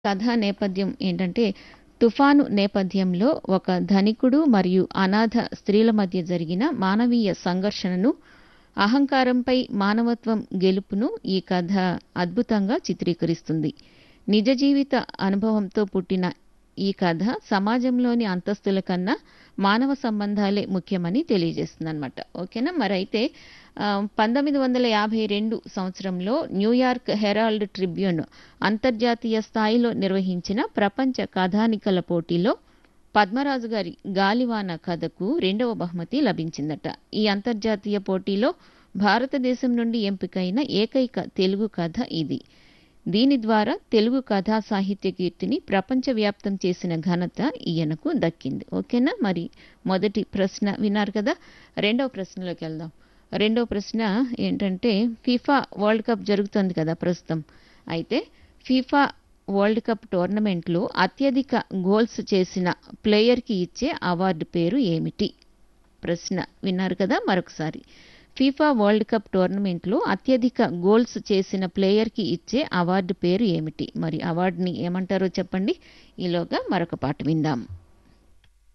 కథ నేపథ్యం ఏంటంటే తుఫాను నేపథ్యంలో ఒక ధనికుడు మరియు అనాథ స్త్రీల మధ్య జరిగిన మానవీయ సంఘర్షణను అహంకారంపై మానవత్వం గెలుపును ఈ కథ అద్భుతంగా చిత్రీకరిస్తుంది నిజ జీవిత అనుభవంతో పుట్టిన ఈ కథ సమాజంలోని అంతస్తుల కన్నా మానవ సంబంధాలే ముఖ్యమని తెలియజేస్తుంది అనమాట ఓకేనా మరైతే పంతొమ్మిది వందల యాభై రెండు సంవత్సరంలో న్యూయార్క్ హెరాల్డ్ ట్రిబ్యూన్ అంతర్జాతీయ స్థాయిలో నిర్వహించిన ప్రపంచ కథానికల పోటీలో పద్మరాజు గారి గాలివాన కథకు రెండవ బహుమతి లభించిందట ఈ అంతర్జాతీయ పోటీలో భారతదేశం నుండి ఎంపికైన ఏకైక తెలుగు కథ ఇది దీని ద్వారా తెలుగు కథా సాహిత్య కీర్తిని ప్రపంచవ్యాప్తం చేసిన ఘనత ఈయనకు దక్కింది ఓకేనా మరి మొదటి ప్రశ్న విన్నారు కదా రెండవ ప్రశ్నలోకి వెళ్దాం రెండవ ప్రశ్న ఏంటంటే ఫిఫా వరల్డ్ కప్ జరుగుతుంది కదా ప్రస్తుతం అయితే ఫిఫా వరల్డ్ కప్ టోర్నమెంట్లో అత్యధిక గోల్స్ చేసిన ప్లేయర్కి ఇచ్చే అవార్డు పేరు ఏమిటి ప్రశ్న విన్నారు కదా మరొకసారి ఫీఫా వరల్డ్ కప్ టోర్నమెంట్లో అత్యధిక గోల్స్ చేసిన ప్లేయర్కి ఇచ్చే అవార్డు పేరు ఏమిటి మరి అవార్డుని ఏమంటారో చెప్పండి ఈలోగా మరొక పాట విందాం